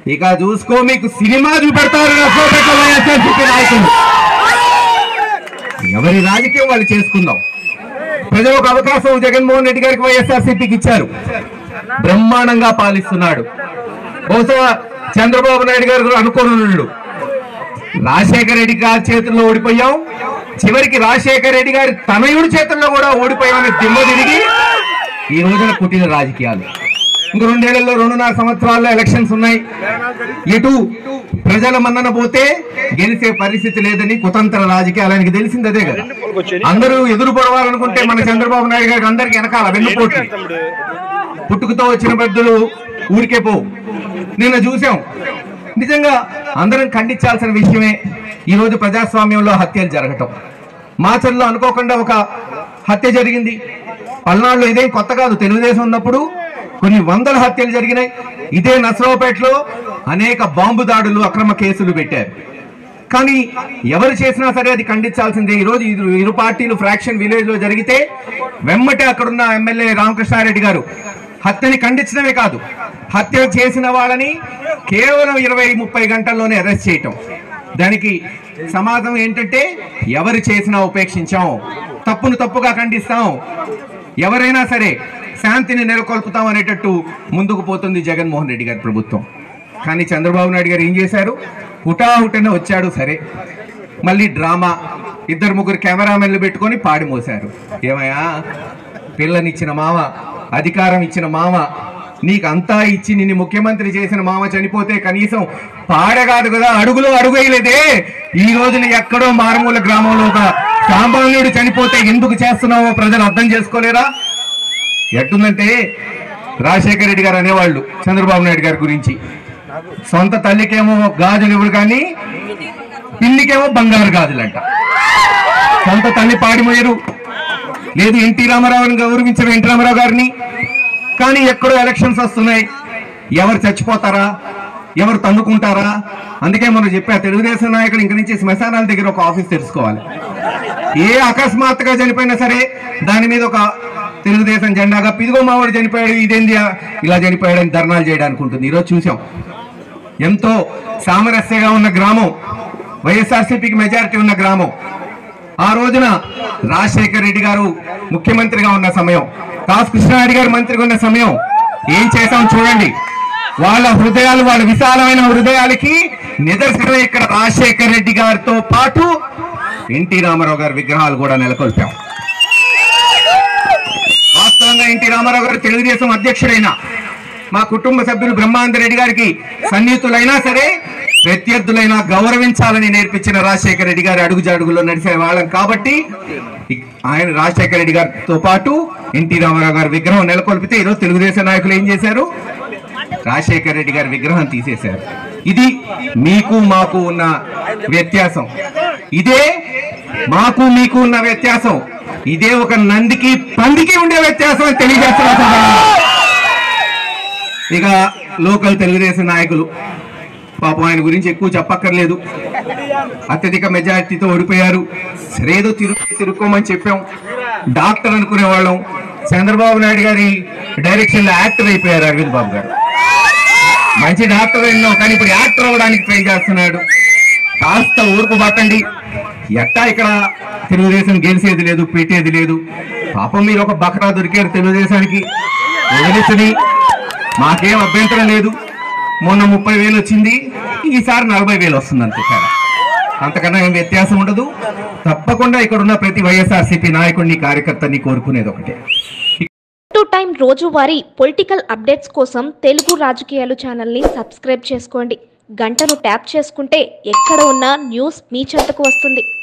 ఇక చూసుకో మీకు సినిమా చూపెడతారు నర్సరావుపేట వైఎస్ఆర్సీపీ నాయకులు ఎవరి రాజకీయం వాళ్ళు చేసుకుందాం ప్రజలకు అవకాశం జగన్మోహన్ రెడ్డి గారికి వైఎస్ఆర్సీపీకి ఇచ్చారు బ్రహ్మాండంగా పాలిస్తున్నాడు బహుశా చంద్రబాబు నాయుడు గారు అనుకోనున్నాడు రాజశేఖర రెడ్డి గారి చేతుల్లో ఓడిపోయాం చివరికి రాజశేఖర రెడ్డి గారి తనయుడి చేతుల్లో కూడా ఓడిపోయామని దిమ్మ తిరిగి ఈ రోజున పుట్టిన రాజకీయాలు ఇంక రెండేళ్లలో రెండున్నర సంవత్సరాల్లో ఎలక్షన్స్ ఉన్నాయి ఎటు ప్రజల మన్నన పోతే గెలిచే పరిస్థితి లేదని కుతంత్ర రాజకీయాలు ఆయనకి తెలిసింది అదే కదా అందరూ ఎదురు పడవాలనుకుంటే మన చంద్రబాబు నాయుడు గారికి అందరికి వెనకాల వెన్నుపోట్లు పుట్టుకతో వచ్చిన పెద్దలు ఊరికే పో నిన్న చూసాం నిజంగా అందరం ఖండించాల్సిన విషయమే ఈ రోజు ప్రజాస్వామ్యంలో హత్యలు జరగటం మాచల్లో అనుకోకుండా ఒక హత్య జరిగింది పల్నాడులో ఇదేం కొత్త కాదు తెలుగుదేశం ఉన్నప్పుడు కొన్ని వందల హత్యలు జరిగినాయి ఇదే నసరావుపేటలో అనేక బాంబు దాడులు అక్రమ కేసులు పెట్టారు కానీ ఎవరు చేసినా సరే అది ఖండించాల్సిందే ఈ రోజు ఇరు ఇరు పార్టీలు ఫ్రాక్షన్ విలేజ్ లో జరిగితే వెమ్మటే అక్కడున్న ఎమ్మెల్యే రామకృష్ణారెడ్డి గారు హత్యని ఖండించడమే కాదు హత్య చేసిన వాళ్ళని కేవలం ఇరవై ముప్పై గంటల్లోనే అరెస్ట్ చేయటం దానికి సమాజం ఏంటంటే ఎవరు చేసినా ఉపేక్షించాం తప్పును తప్పుగా ఖండిస్తాం ఎవరైనా సరే శాంతిని నెలకొల్పుతాం అనేటట్టు ముందుకు పోతుంది జగన్మోహన్ రెడ్డి గారి ప్రభుత్వం కానీ చంద్రబాబు నాయుడు గారు ఏం చేశారు హుటాహుటన వచ్చాడు సరే మళ్ళీ డ్రామా ఇద్దరు ముగ్గురు కెమెరామెన్లు పెట్టుకొని పాడి మోశారు ఏమయ్యా పిల్లనిచ్చిన మామ అధికారం ఇచ్చిన మామ నీకు అంతా ఇచ్చి నిన్ను ముఖ్యమంత్రి చేసిన మామ చనిపోతే కనీసం పాడగాదు కదా అడుగులో అడుగేయలేదే ఈ రోజున ఎక్కడో మారుమూల గ్రామంలో ఒక సామాన్యుడు చనిపోతే ఎందుకు చేస్తున్నావో ప్రజలు అర్థం చేసుకోలేరా ఎట్టుందంటే రాజశేఖర రెడ్డి గారు అనేవాళ్ళు చంద్రబాబు నాయుడు గారి గురించి సొంత తల్లికేమో గాజులు ఇవ్వడు కానీ పిల్లికేమో బంగారు గాజులంట సొంత తల్లి పాడిమోయరు లేదు ఎన్టీ రామారావుని గౌరవించిన ఎన్టీ రామారావు గారిని కానీ ఎక్కడో ఎలక్షన్స్ వస్తున్నాయి ఎవరు చచ్చిపోతారా ఎవరు తన్నుకుంటారా అందుకే మనం చెప్పా తెలుగుదేశం నాయకుడు ఇంక నుంచి శ్మశానాల దగ్గర ఒక ఆఫీస్ తెలుసుకోవాలి ఏ అకస్మాత్తుగా చనిపోయినా సరే దాని మీద ఒక తెలుగుదేశం జెండాగా పిదిగో మావాడు చనిపోయాడు ఇదేంది ఇలా చనిపోయాడని ధర్నాలు చేయడానికి ఉంటుంది ఈరోజు చూసాం ఎంతో సామరస్యంగా ఉన్న గ్రామం వైఎస్ఆర్సీపీకి మెజారిటీ ఉన్న గ్రామం ఆ రోజున రాజశేఖర్ రెడ్డి గారు ముఖ్యమంత్రిగా ఉన్న సమయం కాసు కృష్ణారెడ్డి గారు మంత్రిగా ఉన్న సమయం ఏం చేశాం చూడండి వాళ్ళ హృదయాలు వాళ్ళ విశాలమైన హృదయాలకి నిదర్శనం ఇక్కడ రాజశేఖర్ రెడ్డి గారితో పాటు ఎన్టీ రామారావు గారి విగ్రహాలు కూడా నెలకొల్పాం వాస్తవంగా ఎన్టీ రామారావు గారు తెలుగుదేశం అధ్యక్షుడైన మా కుటుంబ సభ్యులు బ్రహ్మానంద రెడ్డి గారికి సన్నిహితులైనా సరే ప్రత్యర్థులైనా గౌరవించాలని నేర్పించిన రాజశేఖర రెడ్డి గారి అడుగుజాడుగులో నడిచే వాళ్ళం కాబట్టి ఇక్- ఆయన రాజశేఖర రెడ్డి గారితో పాటు ఎన్టీ రామారావు గారి విగ్రహం నెలకొల్పితే ఈరోజు తెలుగుదేశం నాయకులు ఏం చేశారు రాజశేఖర రెడ్డి గారి విగ్రహం తీసేశారు ఇది మీకు మాకు ఉన్న వ్యత్యాసం ఇదే మాకు మీకు ఉన్న వ్యత్యాసం ఇదే ఒక నందికి పందికి ఉండే వ్యత్యాసం అని తెలియజేస్తున్నా సోదరులారా. ఇక లోకల్ తెలుగుదేశం నాయకులు పాపం ఆయన గురించి ఎక్కువ చెప్పక్కర్లేదు అత్యధిక మెజారిటీతో ఓడిపోయారు సరేదో తిరు తిరుక్కోమని చెప్పాం డాక్టర్ అనుకునే వాళ్ళం చంద్రబాబు నాయుడు గారి డైరెక్షన్ లో యాక్టర్ అయిపోయారు అరవింద్ బాబు గారు మంచి డాక్టర్ ఎన్నో కానీ ఇప్పుడు యాక్టర్ అవ్వడానికి ట్రై చేస్తున్నాడు కాస్త ఊరుకు పట్టండి ఎట్టా ఇక్కడ తెలుగుదేశం గెలిచేది లేదు పెట్టేది లేదు పాపం మీరు ఒక బకరా దొరికారు తెలుగుదేశానికి వదిలించని మాకేం అభ్యంతరం లేదు మొన్న ముప్పై వేలు వచ్చింది ఈసారి నలభై వేలు వస్తుంది అంతే సార్ అంతకన్నా ఏం వ్యత్యాసం ఉండదు తప్పకుండా ఇక్కడ ఉన్న ప్రతి వైఎస్ఆర్సీపీ నాయకుడిని కార్యకర్తని కోరుకునేది ఒకటే టు టైం రోజువారీ పొలిటికల్ అప్డేట్స్ కోసం తెలుగు రాజకీయాలు ఛానల్ని సబ్స్క్రైబ్ చేసుకోండి గంటను ట్యాప్ చేసుకుంటే ఎక్కడ ఉన్నా న్యూస్ మీ చెంతకు వస్తుంది